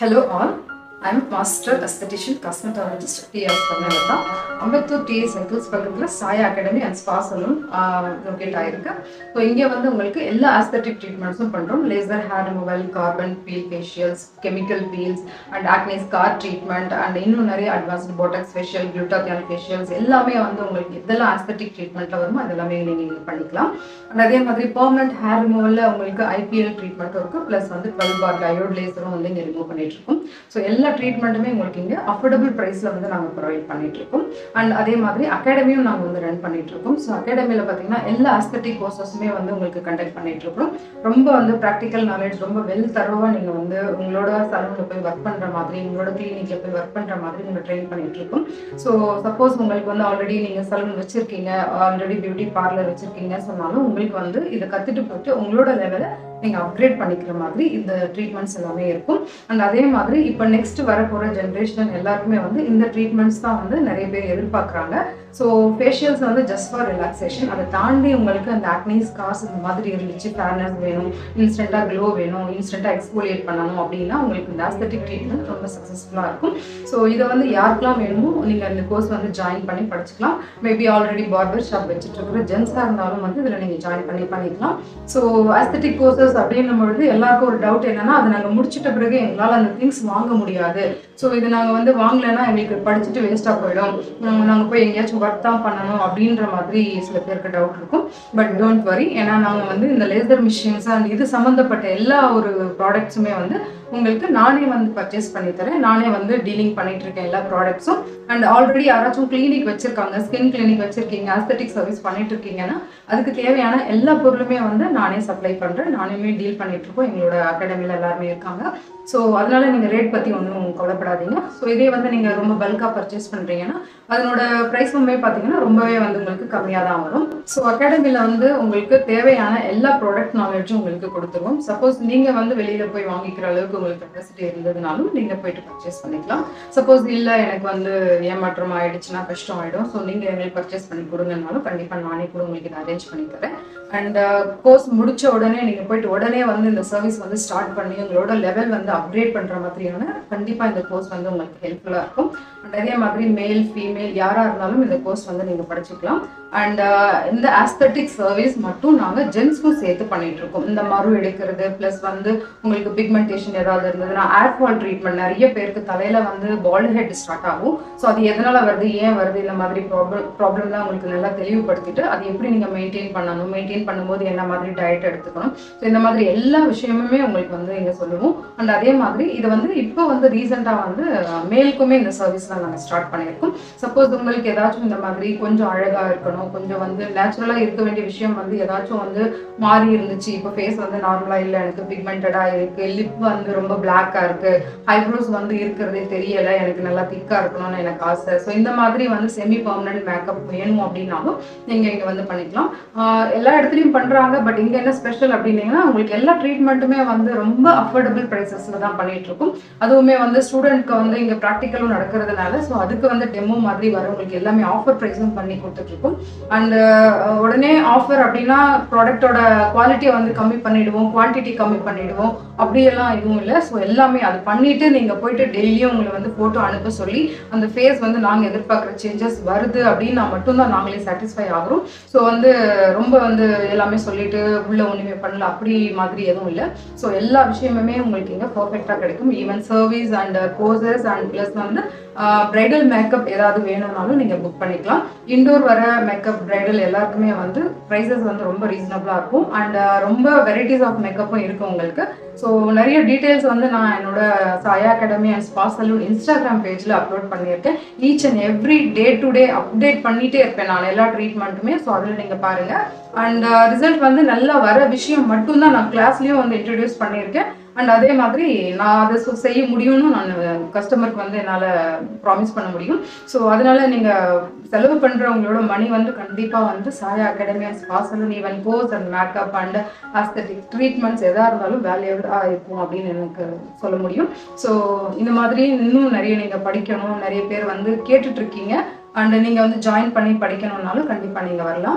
Hello all, I'm Master Aesthetician Cosmetologist T.S. Pannalata. Ambattur TA cycles பக்கத்தில் Saaya academy and spa salon located ஆயிருக்கு so இங்கே வந்து உங்களுக்கு எல்லா ஆஸ்தட்டிக் ட்ரீட்மெண்ட்ஸும் பண்ணுறோம் laser hair removal carbon peel facials chemical peels and acne scar treatment and இன்னும் நிறைய advanced Botox facial glutathione facials எல்லாமே வந்து உங்களுக்கு இதெல்லாம் ஆஸ்தட்டிக் ட்ரீட்மெண்ட்டில் வருமோ அது எல்லாமே நீங்கள் பண்ணிக்கலாம் அண்ட் அதே மாதிரி பெர்மனன்ட் ஹேர் ரிமூவலில் உங்களுக்கு ஐபிஎல் ட்ரீட்மெண்ட்டும் இருக்குது ப்ளஸ் வந்து டுவெல் பார் டயோட் லேசரும் வந்து இங்கே ரிமூவ் பண்ணிட்டு இருக்கோம் ஸோ எல்லா ட்ரீட்மெண்ட்டுமே உங்களுக்கு இங்கே அஃபோர்டபுள் ப்ரைஸில் வந்து நாங்கள் ப்ரொவைட் பண்ணிட்டு இருக்கோம் அண்ட் அதே மாதிரி அகாடமியும் நாங்கள் வந்து ரன் பண்ணிட்டு இருக்கோம் ஸோ அகாடமியில் பார்த்தீங்கன்னா எல்லா ஆஸ்தட்டிக் கோர்சஸுமே வந்து உங்களுக்கு கண்டக்ட் பண்ணிட்டு இருக்கோம் ரொம்ப வந்து ப்ராக்டிக்கல் நாலேஜ் ரொம்ப வெல் தரவாக நீங்கள் வந்து உங்களோட சலூனில் போய் ஒர்க் பண்ணுற மாதிரி உங்களோட கிளினிக்கில் போய் ஒர்க் பண்ணுற மாதிரி நீங்கள் ட்ரெயின் பண்ணிட்டு இருக்கோம் ஸோ சப்போஸ் உங்களுக்கு வந்து ஆல்ரெடி நீங்கள் சலூன் வச்சிருக்கீங்க ஆல்ரெடி பியூட்டி பார்லர் வச்சிருக்கீங்க சொன்னாலும் உங்களுக்கு வந்து இதை கற்றுட்டு போட்டு உங்களோட லெவலை நீங்கள் அப்கிரேட் பண்ணிக்கிற மாதிரி இந்த ட்ரீட்மெண்ட்ஸ் எல்லாமே இருக்கும் அண்ட் அதே மாதிரி இப்போ நெக்ஸ்ட் வரப்போகிற ஜென்ரேஷன் எல்லாருக்குமே வந்து இந்த ட்ரீட்மெண்ட்ஸ் தான் வந்து நிறைய பேர் எதிர்பார்க்குறாங்க ஸோ ஃபேஷியல்ஸ் வந்து ஜஸ்ட் ஃபார் ரிலாக்ஸேஷன் அதை தாண்டி உங்களுக்கு அந்த ஆக்னீஸ் காஸ் இந்த மாதிரி இருந்துச்சு ஃபேர்னஸ் வேணும் இன்ஸ்டண்ட்டாக க்ளோ வேணும் இன்ஸ்டண்ட்டாக எக்ஸ்போலியேட் பண்ணணும் அப்படின்னா உங்களுக்கு இந்த ஆஸ்தட்டிக் ட்ரீட்மெண்ட் ரொம்ப சக்ஸஸ்ஃபுல்லாக இருக்கும் ஸோ இதை வந்து யாருக்கெல்லாம் வேணுமோ நீங்கள் இந்த கோர்ஸ் வந்து ஜாயின் பண்ணி படிச்சுக்கலாம் மேபி ஆல்ரெடி பார்பர் ஷாப் வச்சுட்டு இருக்கிற ஜென்ஸாக இருந்தாலும் வந்து இதில் நீங்கள் ஜாயின் பண்ணி பண்ணிக்கலாம் ஸோ ஆஸ்தட்டிக் கோர்சஸ் அப்படின்னும் பொழுது எல்லாருக்கும் ஒரு டவுட் என்னன்னா அதை நாங்கள் முடிச்சிட்ட பிறகு எங்களால் அந்த திங்ஸ் வாங்க முடியாது ஸோ இது நாங்கள் வந்து வாங்கலைன்னா எங்களுக்கு படிச்சுட்டு வேஸ்ட்டாக போயிடும் நாங்கள் போய் எங்கேயாச்சும் ஒர்க் தான் பண்ணணும் அப்படின்ற மாதிரி சில பேருக்கு டவுட் இருக்கும் பட் டோன்ட் வரி ஏன்னா நாங்கள் வந்து இந்த லேசர் மிஷின்ஸ் அண்ட் இது சம்மந்தப்பட்ட எல்லா ஒரு ப்ராடக்ட்ஸுமே வந்து உங்களுக்கு நானே வந்து பர்ச்சேஸ் பண்ணி தரேன் நானே வந்து டீலிங் பண்ணிட்டு இருக்கேன் எல்லா ப்ராடக்ட்ஸும் அண்ட் ஆல்ரெடி யாராச்சும் கிளினிக் வச்சிருக்காங்க ஸ்கின் கிளினிக் வச்சிருக்கீங்க ஆஸ்தட்டிக் சர்வீஸ் பண்ணிட்டு இருக்கீங்கன்னா அதுக்கு தேவையான எல்லா பொருளுமே வந்து நானே சப்ளை பண்ணுறேன் நானுமே டீல் பண்ணிட்டு இருக்கோம் எங்களோட அகாடமியில் எல்லாருமே இருக்காங்க ஸோ அதனால நீங்கள் ரேட் பற்றி ஒன்றும் கவலைப்படாதீங்க ஸோ இதே வந்து நீங்கள் ரொம்ப பல்காக பர்ச்சேஸ் பண்ணுறீங்கன்னா அதனோட ப்ரைஸுமே பார்த்தீங்கன்னா ரொம்பவே வந்து உங்களுக்கு கம்மியாக தான் வரும் ஸோ அகாடமியில் வந்து உங்களுக்கு தேவையான எல்லா ப்ராடக்ட் நாலேஜும் உங்களுக்கு கொடுத்துருவோம் சப்போஸ் நீங்கள் வந்து வெளியில் போய் வாங்கிக்கிற அளவுக்கு உங்களுக்கு கெப்பாசிட்டி இருந்ததுனாலும் நீங்கள் போயிட்டு பர்ச்சேஸ் பண்ணிக்கலாம் சப்போஸ் இல்லை எனக்கு வந்து ஏமாற்றம் ஆயிடுச்சுன்னா கஷ்டம் ஆகிடும் ஸோ நீங்கள் எங்களுக்கு பர்ச்சேஸ் பண்ணி கொடுங்கனாலும் கண்டிப்பாக நானே கூட உங்களுக்கு இதை அரேஞ்ச் பண்ணி தரேன் அண்ட் கோர்ஸ் முடிச்ச உடனே நீங்கள் போயிட்டு உடனே வந்து இந்த சர்வீஸ் வந்து ஸ்டார்ட் பண்ணி உங்களோட லெவல் வந்து அப்கிரேட் பண்ணுற மாதிரியான கண்டிப்பாக இந்த கோர்ஸ் வந்து உங்களுக்கு ஹெல்ப்ஃபுல்லாக இருக்கும் அண்ட் அதே மாதிரி மேல் ஃபீமேல் யாராக இருந்தாலும் இந்த கோர்ஸ் வந்து நீங்கள் படிச்சுக்கலாம் அண்ட் இந்த ஆஸ்தட்டிக் சர்வீஸ் மட்டும் நாங்கள் ஜென்ஸ்க்கும் சேர்த்து பண்ணிட்டு இருக்கோம் இந்த மறு எடுக்கிறது ப்ளஸ் வந்து உங்களுக்கு பிக்மெண்டேஷன் ஏதாவது இருந்ததுன்னா ஏர் ஃபால் ட்ரீட்மெண்ட் நிறைய பேருக்கு தலையில வந்து பால் ஹெட் ஸ்டார்ட் ஆகும் ஸோ அது எதனால வருது ஏன் வருது இந்த மாதிரி ப்ராப்ளம் ப்ராப்ளம்லாம் உங்களுக்கு நல்லா தெளிவுபடுத்திட்டு அது எப்படி நீங்கள் மெயின்டைன் பண்ணணும் மெயின்டைன் பண்ணும்போது என்ன மாதிரி டயட் எடுத்துக்கணும் ஸோ இந்த மாதிரி எல்லா விஷயமுமே உங்களுக்கு வந்து இங்கே சொல்லுவோம் அண்ட் அதே மாதிரி இது வந்து இப்போ வந்து ரீசெண்டாக வந்து மேலுக்குமே இந்த சர்வீஸ்லாம் நாங்கள் ஸ்டார்ட் பண்ணியிருக்கோம் சப்போஸ் உங்களுக்கு ஏதாச்சும் இந்த மாதிரி கொஞ்சம் அழகாக இருக்கணும் கொஞ்சம் வந்து நேச்சுரலாக இருக்க வேண்டிய விஷயம் வந்து ஏதாச்சும் வந்து மாறி இருந்துச்சு இப்போ ஃபேஸ் வந்து நார்மலாக இல்லை எனக்கு பிக்மெண்டடாக இருக்குது லிப் வந்து ரொம்ப பிளாக்காக இருக்குது ஐப்ரோஸ் வந்து இருக்கிறதே தெரியலை எனக்கு நல்லா திக்காக இருக்கணும்னு எனக்கு ஆசை ஸோ இந்த மாதிரி வந்து செமி பர்மனன்ட் மேக்கப் வேணும் அப்படின்னாலும் நீங்கள் இங்கே வந்து பண்ணிக்கலாம் ஆஹ் எல்லா இடத்துலையும் பண்ணுறாங்க பட் இங்கே என்ன ஸ்பெஷல் அப்படின்னீங்கன்னா உங்களுக்கு எல்லா ட்ரீட்மெண்ட்டுமே வந்து ரொம்ப அஃபோர்டபுள் ப்ரைஸஸில் தான் பண்ணிட்டு இருக்கோம் அதுவுமே வந்து ஸ்டூடெண்ட்க்கு வந்து இங்கே ப்ராக்டிக்கலும் நடக்கிறதுனால ஸோ அதுக்கு வந்து டெமோ மாதிரி வரவங்களுக்கு எல்லாமே ஆஃபர் ப்ரைஸும் பண்ணி கொடுத்துட்ருக்கோம் அண்டு உடனே ஆஃபர் அப்படின்னா ப்ராடக்டோட குவாலிட்டியை வந்து கம்மி பண்ணிடுவோம் குவான்டிட்டி கம்மி பண்ணிடுவோம் அப்படியெல்லாம் எதுவும் இல்லை ஸோ எல்லாமே அது பண்ணிட்டு நீங்கள் போயிட்டு டெய்லியும் உங்களை வந்து ஃபோட்டோ அனுப்ப சொல்லி அந்த ஃபேஸ் வந்து நாங்கள் எதிர்பார்க்குற சேஞ்சஸ் வருது அப்படின்னா மட்டும்தான் நாங்களே சாட்டிஸ்ஃபை ஆகிறோம் ஸோ வந்து ரொம்ப வந்து எல்லாமே சொல்லிட்டு உள்ள ஒன்றுமே பண்ணல அப்படி மாதிரி எதுவும் இல்லை ஸோ எல்லா விஷயமுமே உங்களுக்கு இங்கே பர்ஃபெக்டாக கிடைக்கும் even service and courses and plus வந்து பிரைடல் மேக்கப் ஏதாவது வேணும்னாலும் நீங்கள் புக் பண்ணிக்கலாம் இண்டோர் வர மேக்கப் பிரைடல் எல்லாருக்குமே வந்து ப்ரைஸஸ் வந்து ரொம்ப ரீசனபிளாக இருக்கும் அண்ட் ரொம்ப வெரைட்டிஸ் ஆஃப் மேக்கப்பும் இருக்கும் உங்களுக்கு ஸோ நிறைய டீட்டெயில்ஸ் வந்து நான் என்னோட Saaya academy and spa salon Instagram பேஜில் அப்லோட் பண்ணியிருக்கேன் each and every day to day update பண்ணிகிட்டே இருப்பேன் நான் எல்லா ட்ரீட்மெண்ட்டுமே ஸோ அதில் நீங்கள் பாருங்கள் அண்ட் ரிசல்ட் வந்து நல்லா வர விஷயம் மட்டும்தான் நான் கிளாஸ்லேயும் வந்து இன்ட்ரடியூஸ் பண்ணியிருக்கேன் அண்ட் அதே மாதிரி நான் அதை சொ- செய்ய முடியும்னு நான் கஸ்டமருக்கு வந்து என்னால் ப்ராமிஸ் பண்ண முடியும் ஸோ அதனால நீங்கள் செலவு பண்ணுறவங்களோட மணி வந்து கண்டிப்பாக வந்து Saaya academy and spa salon even course and makeup and aesthetic treatments எதாக இருந்தாலும் வேல்யூடாக இருக்கும் அப்படின்னு எனக்கு சொல்ல முடியும் ஸோ இந்த மாதிரி இன்னும் நிறைய நீங்கள் படிக்கணும் நிறைய பேர் வந்து கேட்டுட்ருக்கீங்க அண்ட் நீங்கள் வந்து ஜாயின் பண்ணி படிக்கணும்னாலும் கண்டிப்பாக நீங்கள் வரலாம்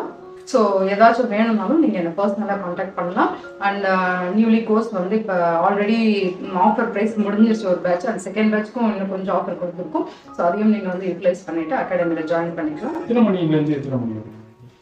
ஸோ ஏதாச்சும் வேணும்னாலும் நீங்கள் என்னை பர்சனலாக காண்டாக்ட் பண்ணலாம் அண்ட் நியூலி கோர்ஸ் வந்து இப்போ ஆல்ரெடி ஆஃபர் ப்ரைஸ் முடிஞ்சிருச்சு ஒரு பேட்ச் அண்ட் செகண்ட் பேட்ச்க்கும் இன்னும் கொஞ்சம் ஆஃபர் கொடுத்துருக்கோம் ஸோ அதையும் நீங்கள் வந்து யூட்டிலைஸ் பண்ணிவிட்டு அகாடமியில் ஜாயின் பண்ணிக்கலாம் எத்தனை மணிலேருந்து எத்தனை மணி வரைக்கும்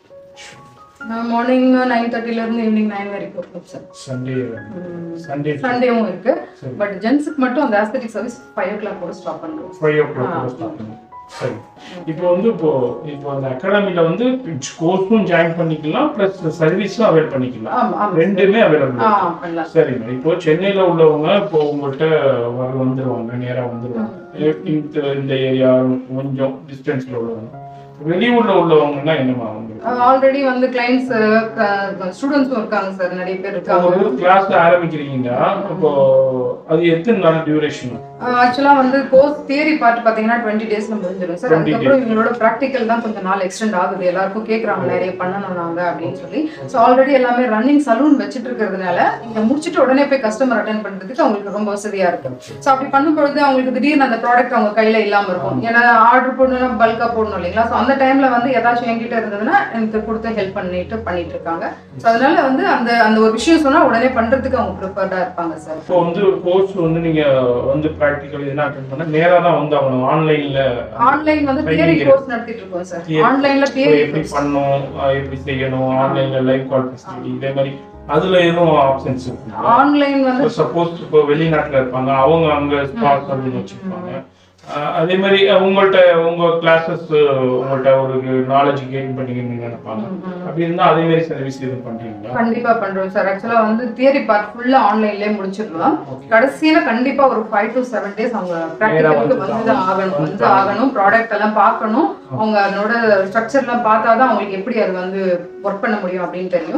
மார்னிங் நைன் தேர்ட்டிலேருந்து ஈவினிங் நைன் வரைக்கும் இருக்கும் சார் சண்டே சண்டே சண்டேவும் இருக்கு சரி. பட் ஜென்ஸுக்கு மட்டும் அந்த aesthetic service five o'clock கூட ஸ்டாப் பண்ணுறோம் ஃபைவ் ஓ கிளாக் ஸ்டார்ட் பண்ணும் சரி இப்போ வந்து இப்போ இப்போ அந்த அகாடமில வந்து கோர்ஸும் ஜாயின் பண்ணிக்கலாம் ப்ளஸ் சர்வீஸும் அவைல் பண்ணிக்கலாம் ஆமாம் ஆமாம் ரெண்டுமே அவைலபிள் ஆ பண்ணலாம் சரிங்க இப்போ சென்னையில உள்ளவங்க இப்போ உங்கள்கிட்ட வர வந்துருவாங்க நேரா வந்துருவாங்க இந்த இந்த ஏரியா கொஞ்சம் டிஸ்டன்ஸ்ல உள்ளவங்க வெளியூர்ல உள்ளவங்கன்னா என்னமா அவங்க ஆல்ரெடி வந்து கிளைண்ட்ஸ் ஸ்டூடெண்ட்ஸும் இருக்காங்க சார் நிறைய பேர் இருக்காங்க ஒரு கிளாஸ் ஆரம்பிக்கிறீங்க இப்போ அது எத்தனை நாள் டியூரேஷன் ஆக்சுவலா வந்து கோர்ஸ் தியரி பார்ட் பாத்தீங்கன்னா டுவெண்ட்டி டேஸ்ல முடிஞ்சிடும் சார் 20 அதுக்கப்புறம் இவங்களோட ப்ராக்டிக்கல் தான் கொஞ்சம் நாள் எக்ஸ்டெண்ட் ஆகுது எல்லாருக்கும் கேக்குறாங்க நிறைய பண்ணணும் நாங்க அப்படின்னு சொல்லி ஸோ ஆல்ரெடி எல்லாமே ரன்னிங் சலூன் வச்சுட்டு இருக்கிறதுனால இங்க முடிச்சுட்டு உடனே போய் கஸ்டமர் அட்டன் பண்றதுக்கு அவங்களுக்கு ரொம்ப வசதியா இருக்கு ஸோ அப்படி பண்ணும்பொழுது அவங்களுக்கு திடீர்னு அந்த ப்ராடக்ட் அவங்க கையில இல்லாம இருக்கும் ஏன்னா ஆர்டர் போடணும்னா பல்கா போடணும் இல்லைங்களா ஸோ அந்த டைம்ல வந்து ஏதாச்சும் என்கிட்ட இருந்ததுன்னா எனக்கு கொடுத்து ஹெல்ப் பண்ணிட்டு பண்ணிட்டு இருக்காங்க ஸோ அதனால வந்து அந்த அந்த ஒரு விஷயம் சொன்னா உடனே பண்றதுக்கு அவங்க ப்ரிப்பேர்டா இருப்பாங்க சார் இப்போ வந்து கோர்ஸ் வந்து நீங்க வந்து ப்ராக்டிக்கல் எதுனா அட்டன் பண்ண நேரா தான் வந்து ஆகணும் ஆன்லைன்ல ஆன்லைன் வந்து தியரி Training கோர்ஸ் நடத்திட்டு இருக்கோம் சார் Theory. ஆன்லைன்ல இப்போ தியரி எப்படி பண்ணணும் அஹ் எப்படி செய்யணும் ஆன்லைன்ல லைவ் கால் ஃபெசிலிட்டி இதே மாதிரி அதுல எதுவும் ஆப்ஷன்ஸ் இருக்கு ஆன்லைன் வந்து சப்போஸ் இப்போ வெளிநாட்டுல இருப்பாங்க அவங்க அங்க ஸ்பாட் அப்படின்னு வச்சிருப்பாங்க அஹ் அதே மாதிரி உங்கள்ட்ட உங்க கிளாஸஸ் உங்கள்ட்ட ஒரு நாலேஜ் கெயின் பண்ணிக்கணும்னு நினைப்பாங்க அப்படி இருந்தா அதே மாதிரி சர்வீஸ் எதுவும் பண்றீங்களா கண்டிப்பா பண்றோம் சார் ஆக்சுவலா வந்து தியரி பார்ட் ஃபுல்லா ஆன்லைன்லயே முடிச்சிடலாம் Okay. கடைசியில கண்டிப்பா ஒரு ஃபைவ் டு செவன் டேஸ் அவங்க ப்ராக்டிகலுக்கு வந்து வந்து ஆகணும் வந்து ஆகணும் ப்ராடக்ட் எல்லாம் பார்க்கணும் அவங்க அதனோட ஸ்ட்ரக்சர் எல்லாம் பார்த்தாதான் அவங்களுக்கு எப்படி அது வந்து ஒர்க் பண்ண முடியும் அப்படின்னு தெரியும்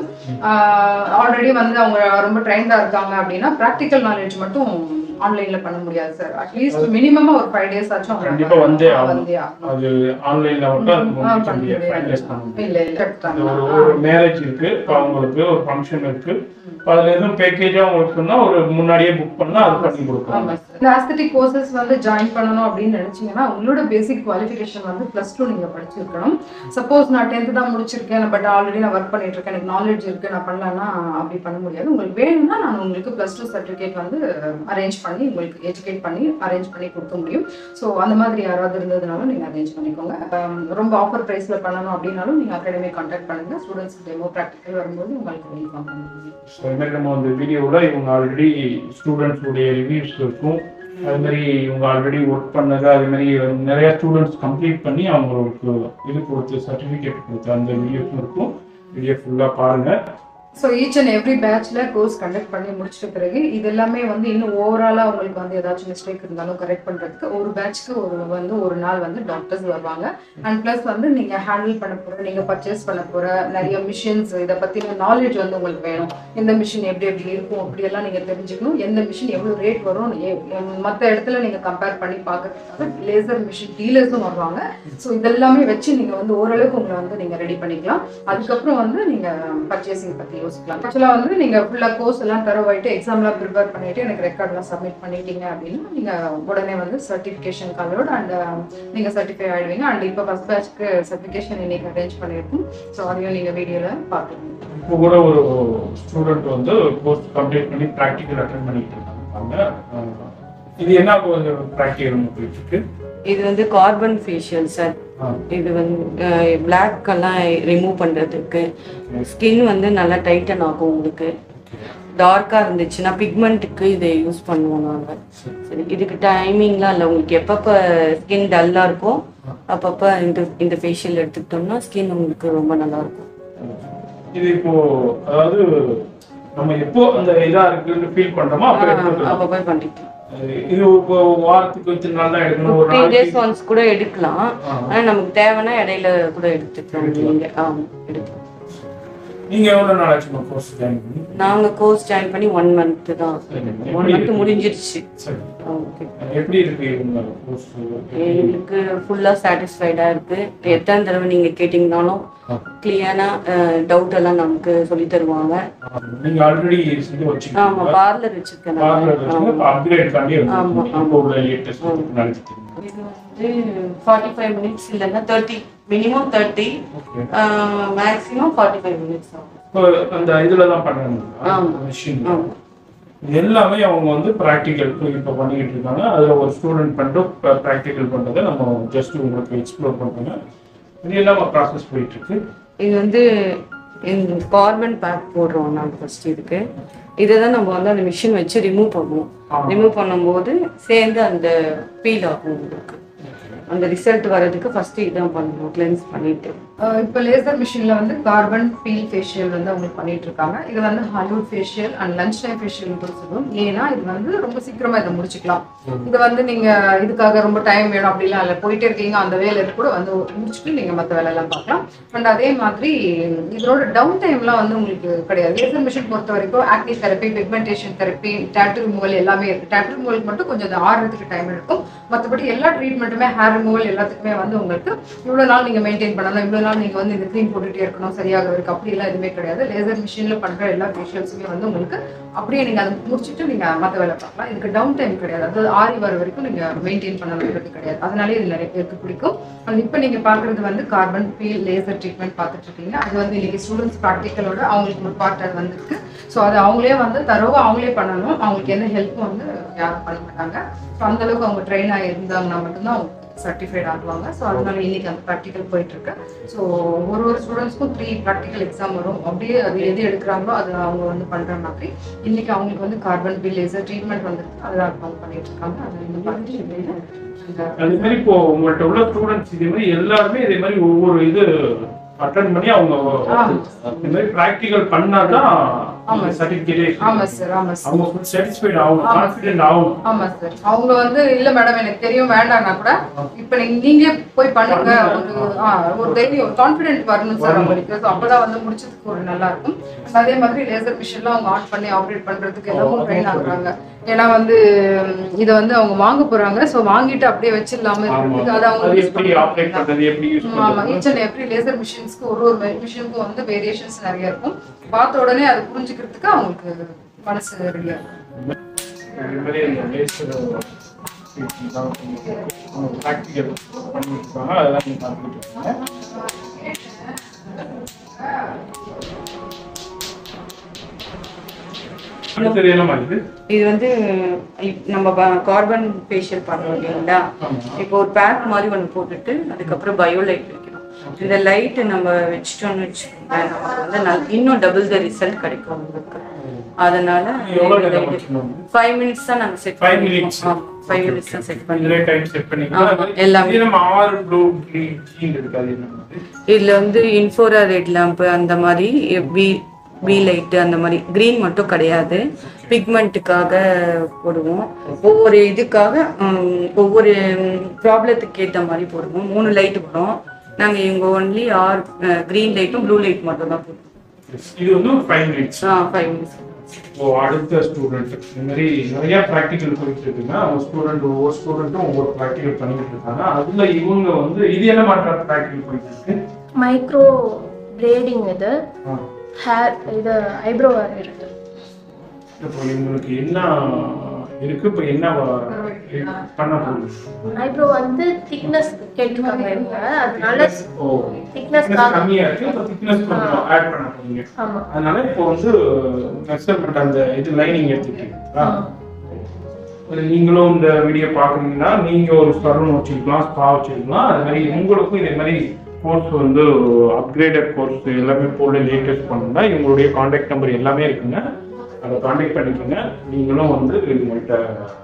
ஆல்ரெடி வந்து அவங்க ரொம்ப ட்ரைண்டா இருக்காங்க அப்படின்னா ப்ராக்டிக்கல் நாலேஜ் மட்டும் ஆன்லைன்ல பண்ண முடியாது சார் அட்லீஸ்ட் மினிமமா ஒரு ஃபைவ் டேஸ் ஆச்சும் அவங்க கண்டிப்பா வந்தே ஆகணும். வந்தே ஆகணும் அது ஆன்லைன்ல மட்டும் அது ஆ, முடிக்க பண்ண முடியாது முடியாது. ஃபைனலைஸ் பண்ண முடியாது இல்ல இல்ல அது ஒரு ஒரு மேரேஜ் இருக்கு இப்போ அவங்களுக்கு ஒரு ஃபங்க்ஷன் இருக்கு இப்போ அதுல எதுவும் பேக்கேஜா உங்களுக்கு சொன்னா ஒரு முன்னாடியே புக் பண்ணா அது பண்ணி கொடுப்பாங்க ஆமா சார் இந்த ஆஸ்தட்டிக் கோர்சஸ் வந்து ஜாயின் பண்ணணும் அப்படின்னு நினைச்சீங்கன்னா உங்களோட பேசிக் குவாலிஃபிகேஷன் வந்து ப்ளஸ் டூ நீங்க படிச்சிருக்கணும் சப்போஸ் நான் டென்த் தான் முடிச்சிருக்கேன் பட் ஆல்ரெடி நான் ஒர்க் பண்ணிட்டு இருக்கேன் எனக்கு நாலேஜ் இருக்கு நான் பண்ணலாம்னா அப்படி பண்ண முடியாது உங்களுக்கு வேணும்னா நான் உங்களுக்கு ப்ளஸ் டூ சர்டிஃபிகேட் வந்து அரேஞ்ச் பண்ணி உங்களுக்கு எஜுகேட் பண்ணி அரேஞ்ச் பண்ணி கொடுக்க முடியும் ஸோ அந்த மாதிரி யாராவது இருந்ததுனாலும் நீங்க அரேஞ்ச் பண்ணிக்கோங்க Um, ரொம்ப ஆஃபர் ப்ரைஸ்ல பண்ணணும் அப்படின்னாலும் நீங்க அகாடமி கான்டாக்ட் பண்ணுங்க ஸ்டூடெண்ட்ஸ் டெமோ ப்ராக்டிக்கல் வரும்போது உங்களுக்கு இன்ஃபார்ம் பண்ணுங்க ஸோ இது மாதிரி நம்ம அந்த வீடியோவில் இவங்க ஆல்ரெடி ஸ்டூடெண்ட்ஸ் உடைய ரிவ்யூஸ் இருக்கும் அது மாதிரி இவங்க ஆல்ரெடி ஒர்க் பண்ணது அது மாதிரி நிறைய ஸ்டூடெண்ட்ஸ் கம்ப்ளீட் பண்ணி அவங்களுக்கு இது கொடுத்து சர்டிஃபிகேட் கொடுத்து அந்த வீடியோஸும் இருக்கும் வீடியோ ஃபுல்லாக பாருங்க ஸோ ஈச் அண்ட் எவ்ரி பேட்ச்ல கோர்ஸ் கண்டக்ட் பண்ணி முடிச்சிட்ட பிறகு இது எல்லாமே வந்து இன்னும் ஓவராலாக உங்களுக்கு வந்து ஏதாச்சும் மிஸ்டேக் இருந்தாலும் கரெக்ட் பண்ணுறதுக்கு ஒரு பேட்ச்க்கு ஒரு வந்து ஒரு நாள் வந்து டாக்டர்ஸ் வருவாங்க அண்ட் ப்ளஸ் வந்து நீங்கள் ஹேண்டில் பண்ண போகிற நீங்கள் பர்ச்சேஸ் பண்ண போகிற நிறைய மிஷின்ஸ் இதை பற்றின நாலேஜ் வந்து உங்களுக்கு வேணும் எந்த மிஷின் எப்படி எப்படி இருக்கும் அப்படியெல்லாம் நீங்கள் தெரிஞ்சுக்கணும் எந்த மிஷின் எவ்வளோ ரேட் வரும் மற்ற இடத்துல நீங்கள் கம்பேர் பண்ணி பார்க்கறதுக்காக லேசர் மிஷின் டீலர்ஸும் வருவாங்க ஸோ இதெல்லாமே வச்சு நீங்கள் வந்து ஓரளவுக்கு உங்களை வந்து நீங்கள் ரெடி பண்ணிக்கலாம் அதுக்கப்புறம் வந்து நீங்கள் பர்ச்சேசிங் பற்றி யோசிக்கலாம் ஆக்சுவலாக வந்து நீங்கள் ஃபுல்லாக கோர்ஸ் எல்லாம் தரவாயிட்டு எக்ஸாம்லாம் ப்ரிப்பேர் பண்ணிட்டு எனக்கு ரெக்கார்ட்லாம் சப்மிட் பண்ணிட்டீங்க அப்படின்னா நீங்கள் உடனே வந்து சர்டிஃபிகேஷன் காலோட அண்ட் நீங்கள் சர்டிஃபை ஆயிடுவீங்க அண்ட் இப்போ ஃபஸ்ட் பேட்ச்க்கு சர்டிஃபிகேஷன் இன்னைக்கு அரேஞ்ச் பண்ணியிருக்கோம் ஸோ அதையும் நீங்கள் வீடியோவில் பார்த்துக்கணும் இப்போ கூட ஒரு ஸ்டூடெண்ட் வந்து கோர்ஸ் கம்ப்ளீட் பண்ணி ப்ராக்டிக்கல் அட்டன் பண்ணிட்டு இருக்காங்க அஹ் இது என்ன ப்ராக்டிக்கல் போயிட்டு இருக்கு இது வந்து கார்பன் ஃபேஷியல் சார் ஆ. இது வந்து பிளாக் எல்லாம் ரிமூவ் பண்றதுக்கு ஸ்கின் வந்து நல்லா டைட்டன் ஆகும் உங்களுக்கு டார்க்கா இருந்துச்சுன்னா பிக்மெண்ட்டுக்கு இதை யூஸ் பண்ணுவோம் நாங்க சரி இதுக்கு டைமிங்லாம் இல்லை உங்களுக்கு எப்பப்போ ஸ்கின் டல்லா இருக்கோ அப்பப்போ இந்த இந்த ஃபேஷியல் எடுத்துக்கிட்டோம்னா ஸ்கின் உங்களுக்கு ரொம்ப நல்லா இருக்கும் இது இப்போ அதாவது நம்ம எப்போ அந்த இதா இருக்குன்னு ஃபீல் பண்றோமோ அப்போ எடுத்துக்கலாம் அப்பப்போ பண்ணிக்கலாம் இது இப்போ வாரத்துக்கு இத்தனை நாள் தான் எடுக்கணும் ஒரு ஃபிஃப்டீன் டேஸ் நாளைக்கு ஒன்ஸ் கூட எடுக்கலாம் ஆ. ஆனா நமக்கு தேவைன்னா இடையில கூட எடுத்துக்கலாம் நீங்க ஆமா எடுக்கலாம் நீங்க எவ்வளவு நாள் ஆச்சு கோர்ஸ் ஜாயின் பண்ணி நாங்க கோர்ஸ் ஜாயின் பண்ணி ஒன் மந்த் தான் சரி. ஒன் மந்த் முடிஞ்சிருச்சு சரி ஓகே எப்படி இருக்கு உங்க கோர்ஸ் எங்களுக்கு ஃபுல்லா சாட்டிஸ்ஃபைடா இருக்கு எத்தனை தடவை நீங்க கேட்டீங்கனாலும் கிளியரா டவுட் எல்லாம் நமக்கு சொல்லி தருவாங்க நீங்க ஆல்ரெடி இது ஆமா வச்சுக்கீங்க பார்லர் வச்சிருக்கேன் பார்லர் நான். வச்சுங்க ஆமா. அப்கிரேட் பண்ணி ஆமா, இப்போ உள்ள லேட்டஸ்ட் நடத்தி இது வந்து ஃபார்ட்டி ஃபைவ் மினிட்ஸ் இல்லைன்னா thirty minimum thirty okay maximum forty five minutes ஆகும் இப்போ அந்த இதுல தான் பண்றாங்க ஆமா. மிஷின் ஆமா. எல்லாமே அவங்க வந்து ப்ராக்டிக்கல் இப்போ பண்ணிக்கிட்டு இருக்காங்க அதுல ஒரு ஸ்டூடெண்ட் பண்ணிட்டு ப்ராக்டிக்கல் பண்றதை நம்ம ஜஸ்ட் உங்களுக்கு எக்ஸ்ப்ளோர் பண்றோங்க இது எல்லாமே ப்ராசஸ் போயிட்டு இருக்கு இது வந்து இந்த கார்பன் பேக் போடுறோம் நாங்கள் ஃபர்ஸ்ட் இதுக்கு இதை தான் நம்ம வந்து அந்த மிஷின் வச்சு ரிமூவ் பண்ணுவோம் ஆமா. ரிமூவ் பண்ணும்போது சேர்ந்து அந்த பீல் ஆகும் உங்களுக்கு அந்த ரிசல்ட் வர்றதுக்கு ஃபர்ஸ்ட் இதான் பண்ணணும் கிளென்ஸ் பண்ணிட்டு ஆஹ் இப்போ லேசர் மிஷின்ல வந்து கார்பன் பீல் ஃபேஷியல் வந்து அவங்க பண்ணிட்டு இருக்காங்க இது வந்து Hollywood facial and lunch time facial கூட சொல்லுவோம் ஏன்னா இது வந்து ரொம்ப சீக்கிரமா இதை முடிச்சுக்கலாம் இது வந்து நீங்க இதுக்காக ரொம்ப டைம் வேணும் அப்படிலாம் இல்லை போயிட்டே இருக்கீங்க அந்த வேலை கூட வந்து முடிச்சுட்டு நீங்க மற்ற வேலையெல்லாம் பார்க்கலாம் அண்ட் அதே மாதிரி இதோட டவுன் டைம்லாம் வந்து உங்களுக்கு கிடையாது லேசர் மிஷின் பொறுத்த வரைக்கும் active therapy pigmentation therapy tattoo removal எல்லாமே இருக்கு டேட்டு ரிமூவலுக்கு மட்டும் கொஞ்சம் அது ஆறுறதுக்கு டைம் எடுக்கும் மற்றபடி எல்லா ட்ரீட்மெண்ட்டுமே ஹேர் ரிமூவல் எல்லாத்துக்குமே வந்து உங்களுக்கு இவ்வளோ நாள் நீங்கள் மெயின்டைன் பண்ணணும் இவ்வளோ நாள் நீங்கள் வந்து இந்த க்ரீம் போட்டுட்டே இருக்கணும் சரியாக இருக்கு அப்படி எல்லாம் எதுவுமே கிடையாது லேசர் மிஷினில் பண்ணுற எல்லா ஃபேஷியல்ஸுமே வந்து உங்களுக்கு அப்படியே நீங்கள் அதை முடிச்சுட்டு நீங்கள் மற்ற வேலை பார்க்கலாம் இதுக்கு டவுன் டைம் கிடையாது அதாவது ஆறி வர வரைக்கும் நீங்கள் மெயின்டைன் பண்ணணுன்றது கிடையாது அதனாலே இது நிறைய பேருக்கு பிடிக்கும் அண்ட் இப்போ நீங்கள் பார்க்குறது வந்து கார்பன் பீல் லேசர் ட்ரீட்மெண்ட் பார்த்துட்டு இருக்கீங்க அது வந்து இன்னைக்கு ஸ்டூடெண்ட்ஸ் ப்ராக்டிக்கலோட அவங்களுக்கு ஒரு பார்ட் அது வந்திருக்கு ஸோ அது அவங்களே வந்து தரவா அவங்களே பண்ணணும் அவங்களுக்கு எந்த ஹெல்ப்பும் வந்து யாரும் பண்ண மாட்டாங்க ஸோ அந்த அளவுக்கு அவங்க ட்ரெயின் ஆகியிருந்தாங்கன்னா மட்டும்தான் அவங்க சர்டிஃபைட் ஆகுவாங்க ஸோ அதனால இன்னைக்கு அந்த ப்ராக்டிக்கல் போயிட்டு இருக்கு ஸோ ஒரு ஒரு ஸ்டூடெண்ட்ஸ்க்கும் த்ரீ ப்ராக்டிக்கல் எக்ஸாம் வரும் அப்படியே அது எது எடுக்கிறாங்களோ அது அவங்க வந்து பண்ற மாதிரி இன்னைக்கு அவங்களுக்கு வந்து கார்பன் பில் லேசர் ட்ரீட்மெண்ட் வந்துருக்கு அதை அவங்க பண்ணிட்டு இருக்காங்க அதை நீங்க பார்த்துட்டு இருக்கீங்க. இந்த அது மாதிரி இப்போ உங்கள்ட்ட உள்ள ஸ்டூடெண்ட்ஸ் இதே மாதிரி எல்லாருமே இதே மாதிரி ஒவ்வொரு இது அட்டன் பண்ணி அவங்க இந்த மாதிரி ப்ராக்டிக்கல் பண்ணாதான் ஆமா. சர்டிபிகேட்டே ஆமா சார் ஆமா சார் அவங்க ஃபுல் சாட்டிஸ்ஃபைட் ஆகணும் ஆமா. கான்ஃபிடென்ட் ஆகணும் ஆமா சார் அவங்க வந்து இல்ல மேடம் எனக்கு தெரியும் வேண்டாம்னா கூட இப்ப நீங்க நீங்களே போய் பண்ணுங்க ஒரு ஆ, ஒரு தைரியம் கான்பிடென்ட் வரணும் சார் அவங்களுக்கு So அப்பதான் வந்து முடிச்சதுக்கு ஒரு நல்லா இருக்கும் And அதே மாதிரி லேசர் மிஷின்லாம் அவங்க ஆன் பண்ணி ஆப்ரேட் பண்றதுக்கு எல்லாமும் ட்ரெயின் ஆகுறாங்க ஏன்னா வந்து ம், இதை வந்து அவங்க வாங்க போறாங்க சோ வாங்கிட்டு அப்படியே வச்சிடலாம ஆமா இருக்கிறதுக்கு அதை அவங்க அது use எப்படி ஆப்ரேட் பண்ணிக்கலாம். பண்றது எப்படி யூஸ் ஆமா பண்றது ஈச் அண்ட் எவ்ரி லேசர் மிஷின்ஸ்க்கு ஒரு ஒரு மிஷினுக்கும் வந்து வேரியேஷன்ஸ் நிறைய இருக்கும் பார்த்த உடனே அதை புரிஞ்சுக்கிறதுக்கு அவங்களுக்கு மனசு ரெடியா இருக்கும் இது மாதிரி இந்த லேசர் ப்ராக்டிக்கல் பண்ணிட்டு இருக்காங்க அதெல்லாம் நீங்க பார்த்துட்டு இருக்கீங்க அடுத்தது என்ன மாதிரி இது? இது வந்து இப்- நம்ம கார்பன் ஃபேஷியல் பண்ணுறோம் இல்லைங்களா ஆமா. இப்போ ஒரு பேக் மாதிரி ஒன்று போட்டுட்டு அதுக்கப்புறம் பயோ லைட் வைக்கணும் இந்த லைட் நம்ம வச்சிட்டோம்னு வச்சுக்கோங்களேன் நமக்கு வந்து நல்- இன்னும் டபுள் த ரிசல்ட் கிடைக்கும் உங்களுக்கு அதனால எவ்வளவு நேரம் வச்சுக்கணும்? ஃபைவ் மினிட்ஸ் தான் நாங்கள் set Five minutes. Five minutes தான் செட் பண்ணி இதுலயே time set பண்ணிக்கலாம். ஆமா, எல்லாமே. இது நம்ம ஆறு blue, green, green இருக்கு, அது என்ன மாதிரி? இதுல வந்து இன்ஃபோரா ரெட் லேம்ப் அந்த மாதிரி பி பி லைட் அந்த மாதிரி கிரீன் மட்டும் கிடையாது பிக்மெண்ட்டுக்காக போடுவோம் ஒவ்வொரு இதுக்காக ஹம், ஒவ்வொரு ப்ராப்ளத்துக்கு ஏற்ற மாதிரி போடுவோம் மூணு லைட் வரும் நாங்கள் இவங்க ஒன்லி ஆர் கிரீன் லைட்டும் ப்ளூ லைட் மட்டும் தான் போடுவோம் இது வந்து ஒரு five minutes. ஆ ஃபைவ் மினிட்ஸ் இப்போ அடுத்த ஸ்டூடெண்ட் இந்த மாதிரி நிறைய ப்ராக்டிக்கல் போயிட்டு இருக்குங்க அவங்க ஸ்டூடெண்ட் ஒவ்வொரு ஸ்டூடெண்ட்டும் ஒவ்வொரு ப்ராக்டிக்கல் பண்ணிட்டு இருக்காங்க அதுல இவங்க வந்து இது என்ன மாற்ற ப்ராக்டிக்கல் போயிட்டு இருக்கு ಮೈಕ್ರೋ ಬ್ರೇಡಿಂಗ್ ಇದೆ ஆ. ಹೇರ್ ಇದು ಐಬ್ರೋ ಹೇರ್ ಇರುತ್ತೆ இப்போ இவங்களுக்கு என்ன இருக்கு இப்போ என்ன வ- பண்ண போகுது ஐப்ரோ வந்து திக்னஸ் கேட்டிருக்காங்க இவங்க அதனால ஓ திக்னஸ் thickness கம்மியா இருக்கு இப்போ திக்னஸ் கொஞ்சம் ஆட் பண்ண போறீங்க ஆமா அதனால இப்போ வந்து மெஷர்மெண்ட் அந்த இது லைனிங் எடுத்துக்கிட்டீங்களா அது நீங்களும் இந்த வீடியோ பார்க்குறீங்கன்னா நீங்க ஒரு சலூன் வச்சுக்கலாம் ஸ்பா வச்சுக்கலாம் அது மாதிரி உங்களுக்கும் இதே மாதிரி கோர்ஸ் வந்து அப்கிரேடட் கோர்ஸ் எல்லாமே போல லேட்டஸ்ட் பண்ணணும்னா இவங்களுடைய காண்டாக்ட் நம்பர் எல்லாமே இருக்குங்க அதை காண்டாக்ட் பண்ணிக்கோங்க நீங்களும் வந்து உங்கள்கிட்ட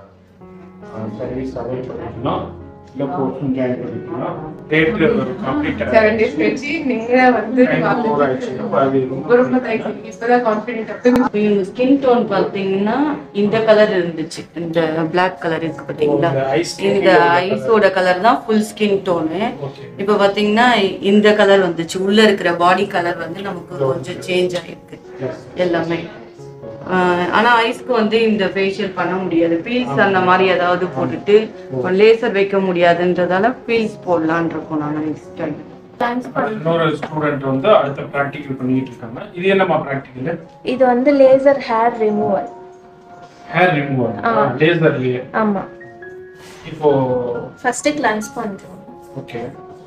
சர்வீஸ் அவைல் பண்ணிக்கலாம் இல்லை கோர்ஸும் ஜாயின் பண்ணிக்கலாம் டேட் கம்ப்ளீட் செவன் டேஸ் கழிச்சு நீங்க வந்து அது ரொம்ப ரொம்ப தேங்க்ஸ் இப்பதான் கான்பிடென்ட் இவங்க ஸ்கின் டோன் பார்த்தீங்கன்னா இந்த கலர் இருந்துச்சு இந்த பிளாக் கலர் இருக்கு பார்த்தீங்களா இந்த ஐஸ் இந்த ஐஸோட கலர் தான் ஃபுல் ஸ்கின் டோனு ஓகே இப்போ பார்த்தீங்கன்னா இந்த கலர் வந்துச்சு உள்ள இருக்கிற பாடி கலர் வந்து நமக்கு கொஞ்சம் சேஞ்ச் ஆயிருக்கு எல்லாமே ஆஹ் ஆனா ஐஸ்க்கு வந்து இந்த ஃபேஷியல் பண்ண முடியாது பீல்ஸ் அந்த மாதிரி ஏதாவது போட்டுட்டு லேசர் வைக்க முடியாதுன்றதால பீல்ஸ் போடலான் இருக்கோம் நாங்கள் நெக்ஸ்ட் டைம் தேங்க்ஸ் இன்னொரு ஸ்டூடெண்ட் வந்து அடுத்த ப்ராக்டிக்கல் பண்ணிட்டு இருக்காங்க இது என்னமா ப்ராக்டிக்கல் இது வந்து laser hair removal hair removal லேசர்லயே ஆமா இப்போ ஃபர்ஸ்ட்டு கிளன்ஸ் பண்ணுறோம் ஓகே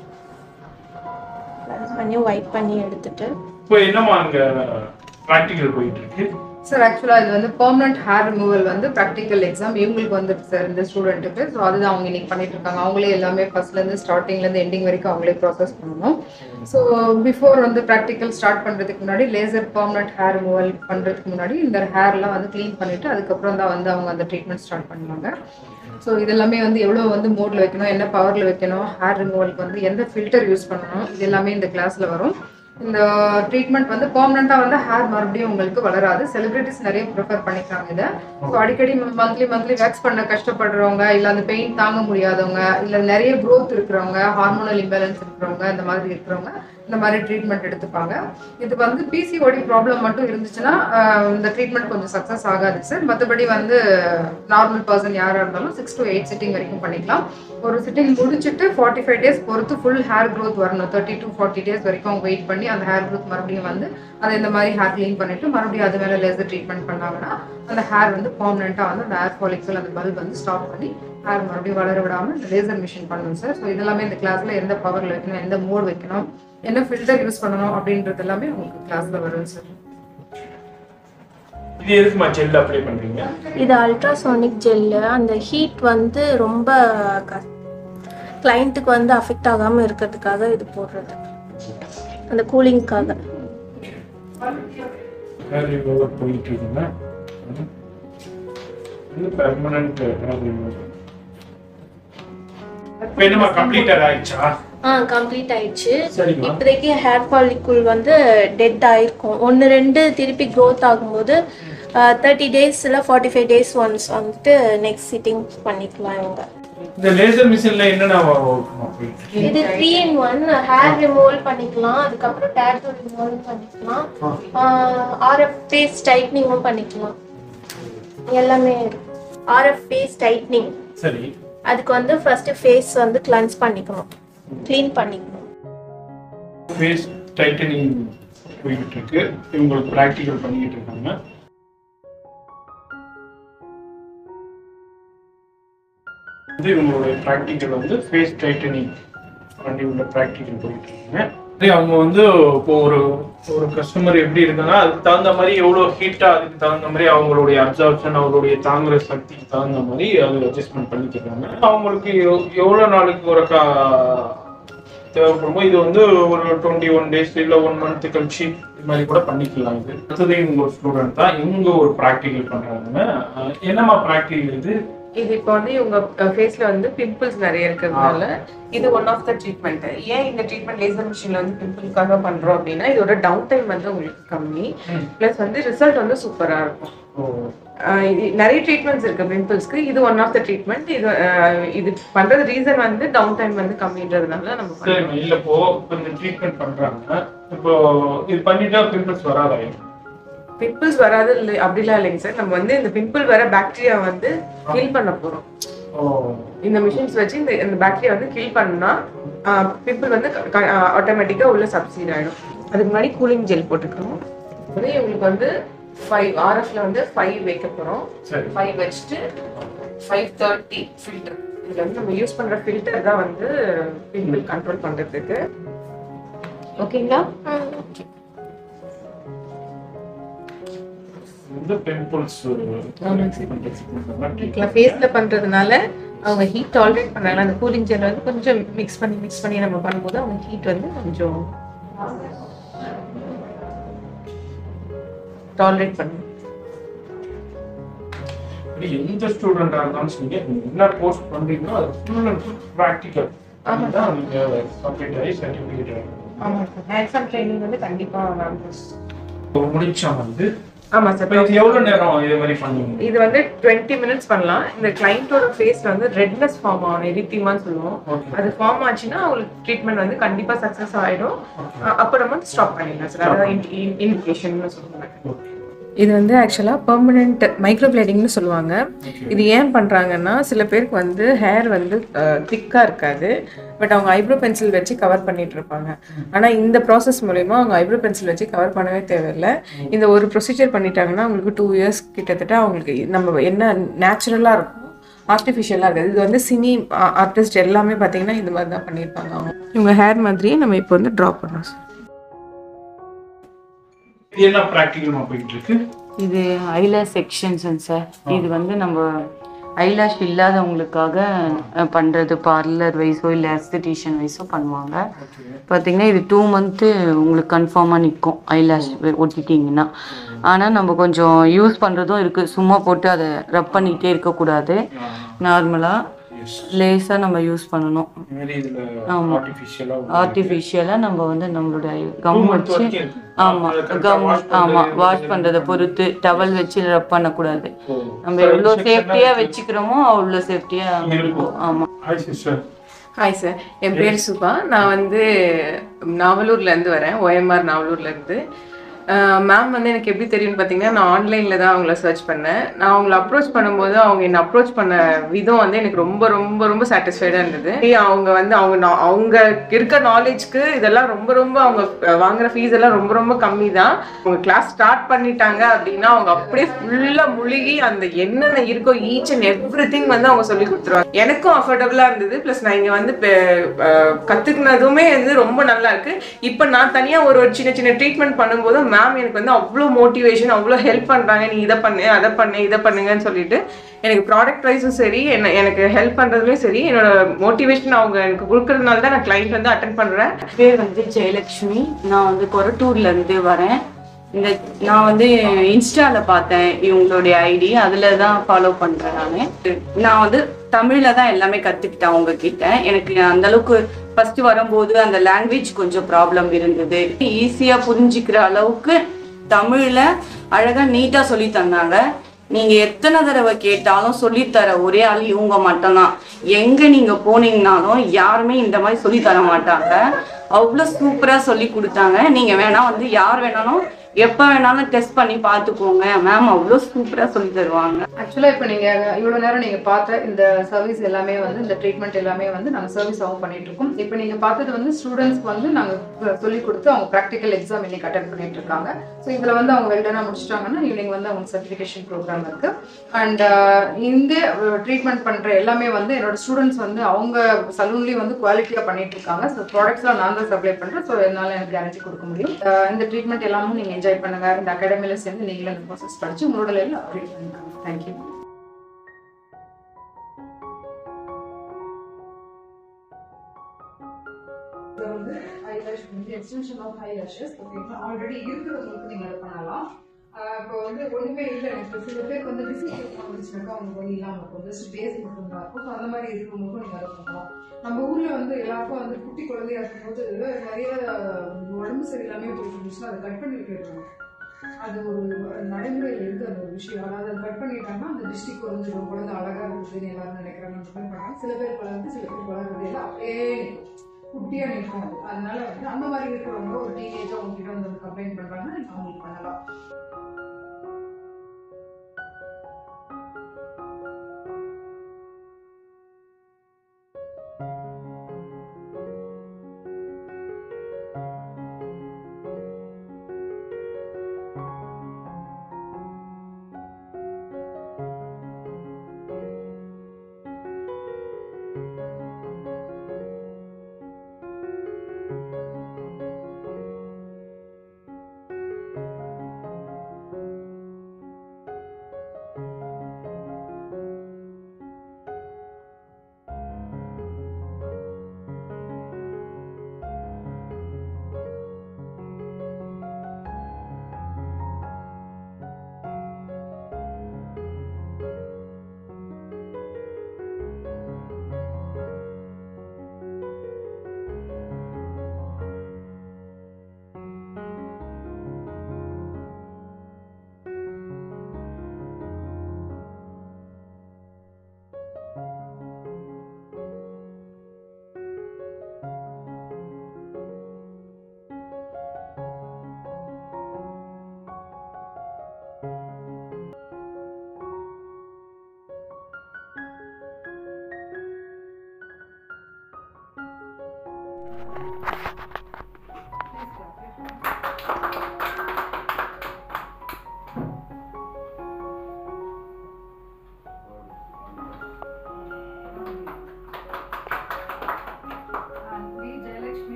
கிளன்ஸ் பண்ணி ஒயிட் பண்ணி எடுத்துட்டு இப்போ என்னம்மா அங்க ப்ராக்டிக்கல் போயிட்டு இருக்கு சார் ஆக்சுவலாக இது வந்து பெர்மனன்ட் ஹேர் ரிமூவல் வந்து ப்ராக்டிக்கல் எக்ஸாம் இவங்களுக்கு வந்துருக்கு சார் இந்த ஸ்டூடெண்ட்டுக்கு ஸோ அதுதான் அவங்க இன்னைக்கு பண்ணிட்டு இருக்காங்க அவங்களே எல்லாமே ஃபர்ஸ்ட்லேருந்து ஸ்டார்டிங்லேருந்து எண்டிங் வரைக்கும் அவங்களே ப்ராசஸ் பண்ணணும் ஸோ பிஃபோர் வந்து ப்ராக்டிக்கல் ஸ்டார்ட் பண்ணுறதுக்கு முன்னாடி லேசர் பெர்மனன்ட் ஹேர் ரிமூவல் பண்ணுறதுக்கு முன்னாடி இந்த ஹேர்லாம் வந்து க்ளீன் பண்ணிவிட்டு அதுக்கப்புறம் தான் வந்து அவங்க அந்த ட்ரீட்மெண்ட் ஸ்டார்ட் பண்ணுவாங்க ஸோ இதெல்லாமே வந்து எவ்வளோ வந்து மோடில் வைக்கணும் என்ன பவரில் வைக்கணும் ஹேர் ரிமூவலுக்கு வந்து எந்த ஃபில்டர் யூஸ் பண்ணணும் இது எல்லாமே இந்த கிளாஸில் வரும் இந்த ட்ரீட்மெண்ட் வந்து பெர்மனெண்ட்டாக வந்து ஹேர் மறுபடியும் உங்களுக்கு வளராது செலிபிரிட்டிஸ் நிறைய ப்ரிஃபர் பண்ணிக்கிறாங்க இதை ஸோ அடிக்கடி மந்த்லி மந்த்லி வேக்ஸ் பண்ண கஷ்டப்படுறவங்க இல்லை அந்த பெயின் தாங்க முடியாதவங்க இல்லை நிறைய growth இருக்கிறவங்க ஹார்மோனல் இம்பேலன்ஸ் இருக்கிறவங்க இந்த மாதிரி இருக்கிறவங்க இந்த மாதிரி ட்ரீட்மெண்ட் எடுத்துப்பாங்க இது வந்து பிசிஓடி ப்ராப்ளம் மட்டும் இருந்துச்சுன்னா ஆஹ், இந்த ட்ரீட்மெண்ட் கொஞ்சம் சக்ஸஸ் ஆகாது சார் மற்றபடி வந்து நார்மல் பர்சன் யாராக இருந்தாலும் சிக்ஸ் டு எயிட் சிட்டிங் வரைக்கும் பண்ணிக்கலாம் ஒரு சிட்டிங் முடிச்சுட்டு ஃபார்ட்டி ஃபைவ் டேஸ் பொறுத்து ஃபுல் ஹேர் growth வரணும் தேர்ட்டி டு ஃபார்ட்டி டேஸ் வரைக்கும் அவங்க வெயிட் பண்ணி அந்த ஹேர் growth மறுபடியும் வந்து அதை இந்த மாதிரி ஹேர் க்ளீன் பண்ணிட்டு மறுபடியும் அது மேலே லேசர் ட்ரீட்மெண்ட் பண்ணாங்கன்னா அந்த ஹேர் வந்து பர்மனெண்ட்டாக வந்து அந்த ஹேர் ஃபாலிக்கல் அந்த பல்ப் வந்து ஸ்டாப் பண்ணி ஹேர் மறுபடியும் வளர விடாமல் இந்த லேசர் மிஷின் பண்ணணும் சார் ஸோ இதெல்லாமே இந்த கிளாஸில் எந்த பவரில் வைக்கணும் எந்த மோட் வைக்கணும் என்ன ஃபில்டர் யூஸ் பண்ணணும் அப்படின்றது எல்லாமே உங்களுக்கு கிளாஸில் வரும் சார் இது எதுக்குமா ஜெல் அப்ளை பண்றீங்க இது அல்ட்ராசானிக் ஜெல்லு அந்த ஹீட் வந்து ரொம்ப கிளைண்ட்டுக்கு வந்து அஃபெக்ட் ஆகாமல் இருக்கிறதுக்காக இது போடுறது அந்த கூலிங்க்காக ஹேர் ரிமூவர் போயிட்டு இருக்குங்க ம். இது பெர்மனன்ட் ஹேர் ரிமூவர் இப்போ என்னமா கம்ப்ளீட்டட் ஆயிடுச்சா ஆ கம்ப்ளீட் ஆயிடுச்சு சரிம்மா இப்போதைக்கு ஹேர் ஃபாலிக்குள் வந்து டெட் ஆயிருக்கும் ஒன்று ரெண்டு திருப்பி க்ரோத் ஆகும்போது தேர்ட்டி டேஸ் இல்லை ஃபார்ட்டி ஃபைவ் டேஸ் ஒன்ஸ் வந்துட்டு நெக்ஸ்ட் சிட்டிங் பண்ணிக்கலாம் இவங்க இந்த லேசர் மிஷின்ல என்னென்ன ஒர்க்குமா போயிட்டு இருக்கு? இது three in one hair removal பண்ணிக்கலாம் அதுக்கப்புறம் டேட்டூ ரிமூவல் பண்ணிக்கலாம் ஆர்எஃப் ஃபேஸ் டைட்னிங்கும் பண்ணிக்கலாம் எல்லாமே ஆர்எஃப் ஃபேஸ் டைட்னிங் சரி அதுக்கு வந்து ஃபர்ஸ்ட் ஃபேஸ் வந்து கிளன்ஸ் பண்ணிக்கணும் க்ளீன் பண்ணிக்கணும் ஃபேஸ் டைட்டனிங் போய்கிட்டு இருக்கு இவங்களுக்கு ப்ராக்டிக்கல் பண்ணிக்கிட்டு இருக்காங்க இது இவங்களுடைய ப்ராக்டிக்கல் வந்து ஃபேஸ் டைட்டனிங் பண்ணி உள்ள ப்ராக்டிக்கல் போயிட்டு இருக்காங்க அதே அவங்க வந்து இப்போ ஒரு ஒரு கஸ்டமர் எப்படி இருக்குன்னா அதுக்கு தகுந்த மாதிரி எவ்வளோ ஹீட்டாக அதுக்கு தகுந்த மாதிரி அவங்களுடைய அப்சர்ப்ஷன் அவங்களுடைய தாங்குற சக்திக்கு தகுந்த மாதிரி அது அட்ஜஸ்ட்மெண்ட் பண்ணிக்கிறாங்க அவங்களுக்கு எவ்- எவ்வளோ நாளுக்கு ஒரு கா தேவைப்படுமோ இது வந்து ஒரு டுவெண்ட்டி ஒன் டேஸ் இல்லை ஒன் மந்த் கழிச்சு இது மாதிரி கூட பண்ணிக்கலாம் இது அடுத்தது இவங்க ஒரு ஸ்டூடெண்ட் தான் இவங்க ஒரு ப்ராக்டிக்கல் பண்றாங்க அஹ் என்னம்மா ப்ராக்டிக்கல் இது இது இப்போ வந்து இவங்க ஃபேஸ்ல வந்து பிம்பிள்ஸ் நிறைய இருக்கிறதுனால இது ஒன் ஆஃப் த ட்ரீட்மெண்ட் ஏன் இந்த ட்ரீட்மெண்ட் லேசர் மிஷின்ல வந்து பிம்பிள்காக பண்றோம் அப்படின்னா இதோட டவுன் டைம் வந்து உங்களுக்கு கம்மி ம். ப்ளஸ் வந்து ரிசல்ட் வந்து சூப்பரா இருக்கும் ஆஹ் இது நிறைய ட்ரீட்மெண்ட்ஸ் இருக்கு பிம்பிள்ஸ்க்கு இது ஒன் ஆஃப் த ட்ரீட்மெண்ட் இது ஆஹ் இது பண்றது ரீசன் வந்து டவுன் டைம் வந்து கம்மின்றதுனால நம்ம பண்றோம். சரி இல்ல இப்போ இப்போ இந்த ட்ரீட்மெண்ட் பண்றாங்க இப்போ இது பண்ணிட்டா பிம்பிள்ஸ் வராதா பிம்பிள்ஸ் வராது இல்லை அப்படிலாம் இல்லைங்க சார் நம்ம வந்து இந்த பிம்பிள் வர பாக்டீரியா வந்து கில் பண்ண போறோம் ஓ இந்த மிஷின்ஸ் வச்சு இந்த இந்த பாக்டீரியா வந்து கில் பண்ணா பிம்பிள் வந்து ஆட்டோமேட்டிக்காக உள்ள சப்சீட் ஆயிடும் அதுக்கு முன்னாடி கூலிங் ஜெல் போட்டுக்கிறோம் வந்து இவங்களுக்கு வந்து ஃபைவ் ஆர்எஃப்ல வந்து ஃபைவ் வைக்க போறோம் சரி ஃபைவ் வச்சுட்டு ஃபைவ் தேர்ட்டி ஃபில்டர் இதுல வந்து நம்ம யூஸ் பண்ற ஃபில்டர் தான் வந்து பிம்பிள் கண்ட்ரோல் பண்றதுக்கு ஓகேங்களா இந்த பிம்பிள்ஸ் ஃபேஸ்ல பண்றதுனால அவங்க ஹீட் டாலரேட் பண்றாங்க அந்த கூலிங் ஜெல் வந்து கொஞ்சம் மிக்ஸ் பண்ணி மிக்ஸ் பண்ணி நம்ம பண்ணும்போது அவங்க ஹீட் வந்து கொஞ்சம் டாலரேட் பண்ணும் எந்த ஸ்டூடெண்டா இருந்தாலும் சரி நீங்க என்ன கோர்ஸ் பண்றீங்களோ அது ஃபுல் அண்ட் ஃபுல் ப்ராக்டிக்கல் தான் நீங்க கம்ப்ளீட் ஆகி சர்டிஃபிகேட் ஆமா சார் ஹேண்ட்ஸ் ஆன் ட்ரைனிங் வந்து கண்டிப்பா மேம் முடிச்சா வந்து ஆமா இப்போ சார் இது எவ்வளவு நேரம் இது மாதிரி பண்ணுவீங்க இது வந்து டுவெண்ட்டி மினிட்ஸ் பண்ணலாம் இந்த கிளைண்டோட ஃபேஸ்ல வந்து ரெட்னஸ் ஃபார்ம் ஆகணும் எரித்திமான்னு சொல்லுவோம் ஓகே அது ஃபார்ம் ஆச்சுன்னா அவங்களுக்கு ட்ரீட்மெண்ட் வந்து கண்டிப்பா சக்ஸஸ் ஆயிடும் அ- அப்ப நம்ம ஸ்டாப் பண்ணிடலாம் சார் அதான் இண்டிகேஷன் சொல்லுவாங்க இது வந்து ஆக்சுவலாக பெர்மனெண்ட் மைக்ரோபிளேடிங்னு சொல்லுவாங்க இது ஏன் பண்ணுறாங்கன்னா சில பேருக்கு வந்து ஹேர் வந்து திக்காக இருக்காது பட் அவங்க ஐப்ரோ பென்சில் வச்சு கவர் பண்ணிட்டு இருப்பாங்க ஆனால் இந்த ப்ராசஸ் மூலயமா அவங்க ஐப்ரோ பென்சில் வச்சு கவர் பண்ணவே தேவையில்லை இந்த ஒரு ப்ரொசீஜர் பண்ணிட்டாங்கன்னா அவங்களுக்கு டூ இயர்ஸ் கிட்டத்தட்ட அவங்களுக்கு நம்ம என்ன நேச்சுரலாக இருக்கும் ஆர்டிஃபிஷியலாக இருக்குது இது வந்து சினி ஆர்டிஸ்ட் எல்லாமே பார்த்தீங்கன்னா இந்த மாதிரி தான் பண்ணியிருப்பாங்க அவங்க இவங்க ஹேர் மாதிரியே நம்ம இப்போ வந்து ட்ரா பண்ணோம் சார் இது என்ன ப்ராக்டிக்கல் போயிட்டு இருக்கு இது ஐலாஷ் செக்ஷன்ஸ் சார் இது வந்து நம்ம ஐலாஷ் இல்லாதவங்களுக்காக அஹ், பண்றது பார்லர் வைஸோ இல்லை எஸ்தட்டிஷியன் வைஸோ பண்ணுவாங்க பார்த்தீங்கன்னா இது டூ மந்த்து உங்களுக்கு கன்ஃபார்மாக நிற்கும் ஐலாஷ் ஒட்டிட்டிங்கன்னா ஆனால் நம்ம கொஞ்சம் யூஸ் பண்ணுறதும் இருக்குது சும்மா போட்டு அதை ரப் பண்ணிகிட்டே இருக்கக்கூடாது நார்மலாக லேஸாக நம்ம யூஸ் பண்ணணும் இந்த மாதிரி இதுல ஆமா. ஆர்டிஃபிஷியலாக ஆர்டிஃபிஷியலாக நம்ம வந்து நம்மளுடைய கம் வச்சு வரைக்கும் இருக்கு. ஆமா அதை கம் wash பண்றது, ஆமா வாஷ் பண்றதை பொறுத்து டவல் வச்சு ரப் பண்ணக்கூடாது ஓ. நம்ம எவ்வளோ சேஃப்டியா வச்சுக்கிறோமோ அவ்வளோ சேஃப்டியா இருக்கும். ஆமா ஹாய் சிஸ்டர் ஹாய் சார் என் பேர் சுபா நான் வந்து நாவலூர்ல இருந்து வரேன் ஓஎம்ஆர் நாவலூர்ல இருந்து மேம் வந்து எனக்கு எப்படி தெரியும்னு பார்த்தீங்கன்னா நான் ஆன்லைனில் தான் அவங்கள சர்ச் பண்ணேன் நான் அவங்கள அப்ரோச் பண்ணும்போது அவங்க என்னை அப்ரோச் பண்ண விதம் வந்து எனக்கு ரொம்ப ரொம்ப ரொம்ப சாட்டிஸ்ஃபைடாக இருந்தது அவங்க வந்து அவங்க நா- அவங்க இருக்க நாலேஜ்க்கு இதெல்லாம் ரொம்ப ரொம்ப அவங்க அஹ், வாங்குற ஃபீஸ் எல்லாம் ரொம்ப ரொம்ப கம்மி தான் அவங்க கிளாஸ் ஸ்டார்ட் பண்ணிட்டாங்க அப்படின்னா அவங்க அப்படியே ஃபுல்லாக முழுகி அந்த என்னென்ன இருக்கோ ஈச் அண்ட் எவ்ரி திங் வந்து அவங்க சொல்லி கொடுத்துருவாங்க எனக்கும் அஃபோர்டபுளாக இருந்தது ப்ளஸ் நான் இங்கே வந்து பெ- அஹ், கத்துக்கினதுமே வந்து ரொம்ப நல்லா இருக்கு இப்போ நான் தனியாக ஒரு ஒரு சின்ன சின்ன ட்ரீட்மெண்ட் பண்ணும்போது மேம் எனக்கு வந்து அவ்வளோ மோட்டிவேஷன் அவ்வளோ ஹெல்ப் பண்ணுறாங்க நீ இதை பண்ணு அதை பண்ணு இதை பண்ணுங்கன்னு சொல்லிட்டு எனக்கு ப்ராடக்ட் வைஸும் சரி என்ன எனக்கு ஹெல்ப் பண்ணுறதுலையும் சரி என்னோட மோட்டிவேஷன் அவங்க எனக்கு கொடுக்கறதுனால தான் நான் கிளைண்ட் வந்து அட்டன் பண்ணுறேன் பேர் வந்து ஜெயலக்ஷ்மி நான் வந்து கொரட்டூர்ல இருந்து வரேன் இந்த நான் வந்து இன்ஸ்டால பார்த்தேன் இவங்களுடைய ஐடி அதுல தான் ஃபாலோ பண்றேன் நான் நான் வந்து தமிழ்ல தான் எல்லாமே கத்துக்கிட்டேன் அவங்க கிட்ட எனக்கு அந்த அளவுக்கு ஃபர்ஸ்ட் வரும்போது அந்த லாங்குவேஜ் கொஞ்சம் ப்ராப்ளம் இருந்தது ஈஸியா புரிஞ்சுக்கிற அளவுக்கு தமிழ்ல அழகா நீட்டா சொல்லி தந்தாங்க நீங்க எத்தனை தடவை கேட்டாலும் சொல்லித்தர ஒரே ஆள் இவங்க மட்டும்தான் எங்க நீங்க போனீங்கனாலும் யாருமே இந்த மாதிரி சொல்லி தர மாட்டாங்க அவ்வளோ சூப்பரா சொல்லி கொடுத்தாங்க நீங்க வேணா வந்து யார் வேணாலும் எப்ப வேணாலும் டெஸ்ட் பண்ணி பார்த்துக்கோங்க மேம் அவ்வளோ சூப்பரா சொல்லி தருவாங்க ஆக்சுவலாக இப்போ நீங்கள் இவ்வளோ நேரம் நீங்கள் பார்த்த இந்த சர்வீஸ் எல்லாமே வந்து இந்த ட்ரீட்மெண்ட் எல்லாமே வந்து நாங்கள் சர்வீஸாகவும் பண்ணிட்டு இருக்கோம் இப்போ நீங்கள் பார்த்தது வந்து ஸ்டூடெண்ட்ஸ்க்கு வந்து நாங்கள் சொல்லி கொடுத்து அவங்க ப்ராக்டிக்கல் எக்ஸாம் இன்னைக்கு அட்டன் பண்ணிட்டு இருக்காங்க ஸோ இதில் வந்து அவங்க வெல்டனாக முடிச்சிட்டாங்கன்னா ஈவினிங் வந்து அவங்க சர்டிஃபிகேஷன் ப்ரோக்ராம் இருக்கு அண்ட் இந்த ட்ரீட்மெண்ட் பண்ணுற எல்லாமே வந்து என்னோட ஸ்டூடெண்ட்ஸ் வந்து அவங்க சலூன்லேயும் வந்து குவாலிட்டியாக பண்ணிட்டு இருக்காங்க ஸோ ப்ராடக்ட்ஸ்லாம் நான் தான் சப்ளை பண்ணுறேன் ஸோ என்னால் எனக்கு கேரண்டி கொடுக்க முடியும் அஹ் இந்த ட்ரீட்மெண்ட் எல்லாமும் நீங்கள் என்ஜாய் பண்ணுங்க இந்த அகாடமியில் சேர்ந்து நீங்களும் இந்த ப்ராசஸ் படிச்சு உங்களோட லெவலில் அப்டேட் பண்ணிக்கோங்க தேங்க்யூ வந்து eyelash வந்து extension of eyelashes ஓகேங்களா ஆல்ரெடி இருக்கிறவங்களுக்கு நீங்க அதை பண்ணலாம் ஆஹ் இப்போ வந்து ஒண்ணுமே இல்லை எனக்கு சில பேருக்கு வந்து டிசீஸ் வந்துச்சுனாக்கா அவங்க வந்து இல்லாம இருக்கும் ஜஸ்ட் பேஸ் மட்டும் தான் இருக்கும் ஸோ அந்த மாதிரி இருக்கிறவங்களுக்கும் நீங்க அதை பண்ணலாம் நம்ம ஊர்ல வந்து எல்லாருக்கும் வந்து குட்டி குழந்தையா இருக்கும்போது நிறைய உடம்பு சரியில்லாம போயிட்டு இருந்துச்சுன்னா அதை கட் பண்ணி விட்டுருவாங்க அது ஒரு நடைமுறையில் இருக்கு அந்த ஒரு விஷயம் அதாவது அதை கட் பண்ணிட்டாங்கன்னா அந்த டிஸ்ட்ரிக் குறைஞ்சிடும் குழந்தை அழகா இருக்குதுன்னு எல்லாரும் நினைக்கிறாங்க அந்த மாதிரி பண்ணாங்க சில பேர் வளர்ந்து சில பேர் வளர்றது எல்லாம் அப்படியே நிக்கும். குட்டியா நிற்கும் அது அதனால வந்து அந்த மாதிரி இருக்கிறவங்க ஒரு டீனேஜ் அவங்க கிட்ட வந்து கம்ப்ளைண்ட் பண்றாங்கன்னா நீங்க அவங்களுக்கு பண்ணலாம்